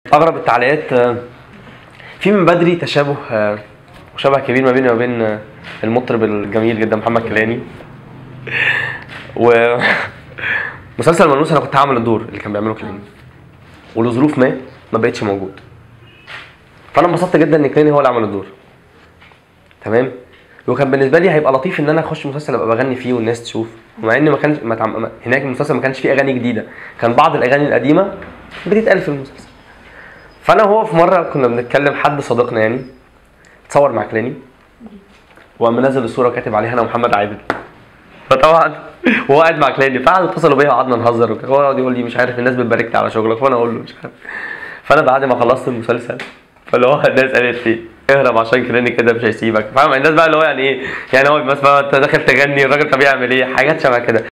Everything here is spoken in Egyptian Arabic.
اغرب التعليقات آه، في من بدري تشابه آه، وشبه كبير ما بيني وبين آه، المطرب الجميل جدا محمد كيلاني و مسلسل ملموس انا كنت هعمل الدور اللي كان بيعمله كيلاني ولظروف ما ما بقتش موجود فانا انبسطت جدا ان كيلاني هو اللي عمل الدور تمام وكان بالنسبه لي هيبقى لطيف ان انا اخش مسلسل ابقى بغني فيه والناس تشوف ومع ان ما كانش ما تعم... ما- هناك المسلسل ما كانش فيه اغاني جديده كان بعض الاغاني القديمه بتتقال في المسلسل فانا وهو في مره كنا بنتكلم حد صديقنا يعني اتصور مع كلاني وقام منزل الصوره وكاتب عليها انا محمد عادل فطبعا وهو قاعد مع كلاني فقعدوا اتصلوا بيا وقعدنا نهزر وكده هو يقعد يقول لي مش عارف الناس بتبارك لي على شغلك وانا اقول له مش عارف فانا بعد ما خلصت المسلسل فاللي هو الناس قالت لي اهرب عشان كلاني كده مش هيسيبك فاهم الناس بقى اللي هو يعني ايه يعني هو بس بقى انت داخل تغني الراجل طب يعمل ايه حاجات شبه كده